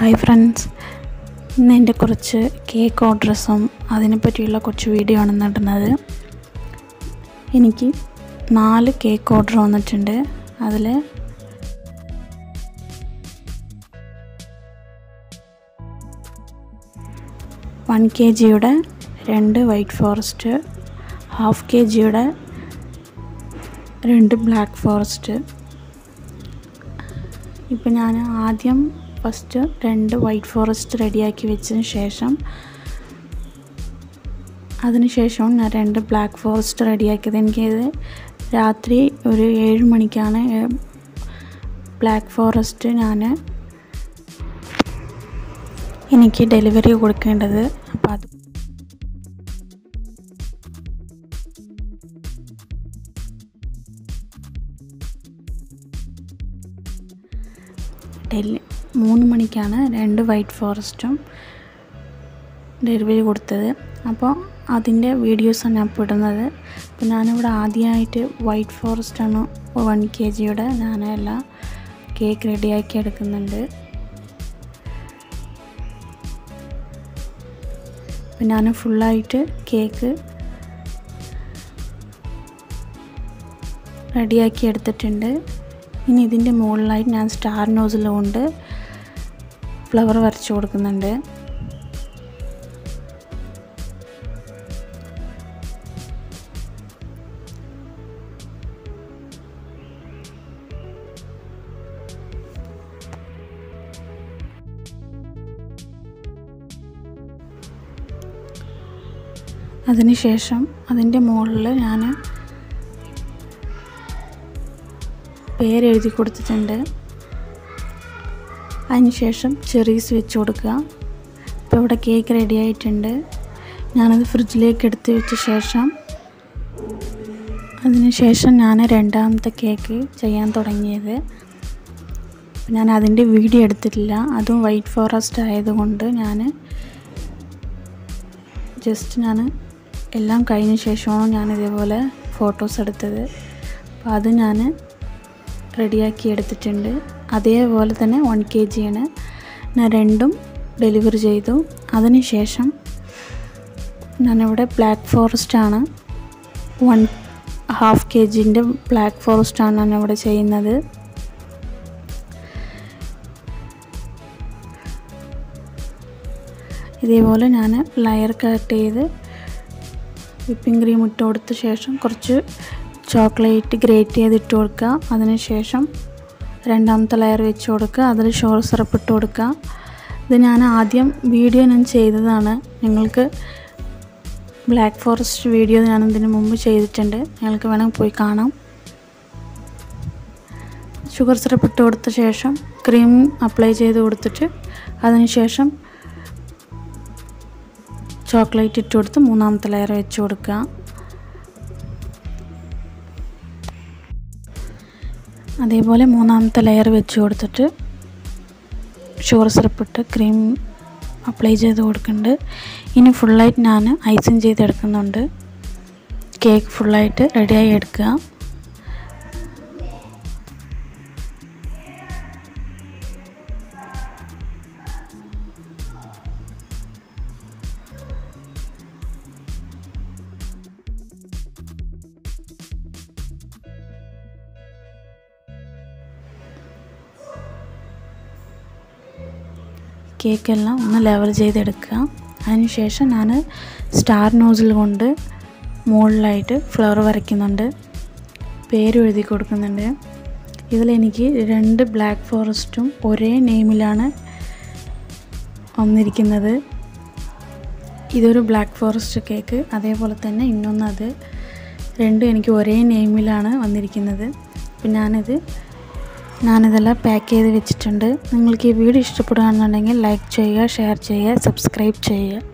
hi friends ഇന്ന് എൻ്റെ കുറച്ച് കേക്ക് ഓർഡേഴ്സും അതിനെ പറ്റിയുള്ള കുറച്ച് വീഡിയോ ആണ് നടന്നത് എനിക്ക് നാല് കേക്ക് ഓർഡർ വന്നിട്ടുണ്ട് അതിൽ വൺ കെ ജിയുടെ രണ്ട് വൈറ്റ് ഫോറസ്റ്റ് ഹാഫ് കെ ജിയുടെ രണ്ട് ബ്ലാക്ക് ഫോറസ്റ്റ് ഇപ്പം ഞാൻ ആദ്യം ഫസ്റ്റ് രണ്ട് വൈറ്റ് ഫോറസ്റ്റ് റെഡിയാക്കി വെച്ചതിന് ശേഷം അതിനുശേഷവും ഞാൻ രണ്ട് ബ്ലാക്ക് ഫോറസ്റ്റ് റെഡിയാക്കിയത് എനിക്കിത് രാത്രി ഒരു ഏഴ് മണിക്കാണ് ബ്ലാക്ക് ഫോറസ്റ്റ് ഞാൻ എനിക്ക് ഡെലിവറി കൊടുക്കേണ്ടത് അപ്പോൾ അത് ഡെല്ലി മൂന്ന് മണിക്കാണ് രണ്ട് വൈറ്റ് ഫോറസ്റ്റും ഡെലിവറി കൊടുത്തത് അപ്പോൾ അതിൻ്റെ വീഡിയോസാണ് ഞാൻ ഇപ്പോൾ ഇടുന്നത് അപ്പോൾ ഞാനിവിടെ ആദ്യമായിട്ട് വൈറ്റ് ഫോറസ്റ്റാണ് വൺ കെ ജിയുടെ ഞാൻ എല്ലാം കേക്ക് റെഡിയാക്കി എടുക്കുന്നുണ്ട് അപ്പോൾ ഞാൻ ഫുള്ളായിട്ട് കേക്ക് റെഡിയാക്കി എടുത്തിട്ടുണ്ട് ഇനി ഇതിൻ്റെ മുകളിലായിട്ട് ഞാൻ സ്റ്റാർ നോസിൽ കൊണ്ട് ഫ്ലവർ വരച്ച് കൊടുക്കുന്നുണ്ട് അതിനുശേഷം അതിൻ്റെ മുകളിൽ ഞാൻ പേരെഴുതി കൊടുത്തിട്ടുണ്ട് അതിനുശേഷം ചെറീസ് വെച്ച് കൊടുക്കുക ഇപ്പോൾ ഇവിടെ കേക്ക് റെഡി ആയിട്ടുണ്ട് ഞാനത് ഫ്രിഡ്ജിലേക്ക് എടുത്ത് വെച്ച ശേഷം അതിനുശേഷം ഞാൻ രണ്ടാമത്തെ കേക്ക് ചെയ്യാൻ തുടങ്ങിയത് ഞാൻ അതിൻ്റെ വീഡിയോ എടുത്തിട്ടില്ല അതും വൈറ്റ് ഫോറസ്റ്റ് ആയതുകൊണ്ട് ഞാൻ ജസ്റ്റ് ഞാൻ എല്ലാം കഴിഞ്ഞ ശേഷമാണ് ഞാൻ ഇതേപോലെ ഫോട്ടോസ് എടുത്തത് അപ്പോൾ അത് ഞാൻ റെഡിയാക്കി എടുത്തിട്ടുണ്ട് അതേപോലെ തന്നെ വൺ കെ ജിയാണ് ഞാൻ രണ്ടും ഡെലിവറി ചെയ്തു അതിനുശേഷം ഞാനിവിടെ ബ്ലാക്ക് ഫോറസ്റ്റാണ് വൺ ഹാഫ് കെ ജിൻ്റെ ബ്ലാക്ക് ഫോറസ്റ്റാണ് ഞാനിവിടെ ചെയ്യുന്നത് ഇതേപോലെ ഞാൻ ലയർ കട്ട് ചെയ്ത് വിപ്പിംഗ് ക്രീം ഇട്ട് കൊടുത്ത ശേഷം കുറച്ച് ചോക്ലേറ്റ് ഗ്രേറ്റ് ചെയ്ത് ഇട്ട് കൊടുക്കുക അതിനുശേഷം രണ്ടാമത്തെ ലെയർ വെച്ച് കൊടുക്കുക അതിൽ ഷോർ സിറപ്പ് ഇട്ട് കൊടുക്കുക ഇത് ഞാൻ ആദ്യം വീഡിയോ ഞാൻ ചെയ്തതാണ് നിങ്ങൾക്ക് ബ്ലാക്ക് ഫോറസ്റ്റ് വീഡിയോ ഞാൻ ഇതിന് മുമ്പ് ചെയ്തിട്ടുണ്ട് നിങ്ങൾക്ക് വേണമെങ്കിൽ പോയി കാണാം ഷുഗർ സിറപ്പ് ഇട്ട് കൊടുത്ത ശേഷം ക്രീം അപ്ലൈ ചെയ്ത് കൊടുത്തിട്ട് അതിനുശേഷം ചോക്ലേറ്റ് ഇട്ട് കൊടുത്ത് മൂന്നാമത്തെ ലെയർ വെച്ച് കൊടുക്കുക അതേപോലെ മൂന്നാമത്തെ ലെയർ വെച്ച് കൊടുത്തിട്ട് ഷുഗർ സിറപ്പ് ഇട്ട് ക്രീം അപ്ലൈ ചെയ്ത് കൊടുക്കുന്നുണ്ട് ഇനി ഫുള്ളായിട്ട് ഞാൻ ഐസിങ് ചെയ്തെടുക്കുന്നുണ്ട് കേക്ക് ഫുള്ളായിട്ട് റെഡിയായി എടുക്കുക കേക്കെല്ലാം ഒന്ന് ലെവൽ ചെയ്തെടുക്കുക അതിനുശേഷം ഞാൻ സ്റ്റാർ നോസിൽ കൊണ്ട് മുകളിലായിട്ട് ഫ്ലവർ വരയ്ക്കുന്നുണ്ട് പേര് എഴുതി കൊടുക്കുന്നുണ്ട് ഇതിലെനിക്ക് രണ്ട് ബ്ലാക്ക് ഫോറസ്റ്റും ഒരേ നെയിമിലാണ് വന്നിരിക്കുന്നത് ഇതൊരു ബ്ലാക്ക് ഫോറസ്റ്റ് കേക്ക് അതേപോലെ തന്നെ ഇന്നൊന്ന് അത് രണ്ടും എനിക്ക് ഒരേ നെയിമിലാണ് വന്നിരിക്കുന്നത് അപ്പം ഞാനിത് ഞാനിതെല്ലാം പാക്ക് ചെയ്ത് വെച്ചിട്ടുണ്ട് നിങ്ങൾക്ക് ഈ വീഡിയോ ഇഷ്ടപ്പെടുകയാണെന്നുണ്ടെങ്കിൽ ലൈക്ക് ചെയ്യുക ഷെയർ ചെയ്യുക സബ്സ്ക്രൈബ് ചെയ്യുക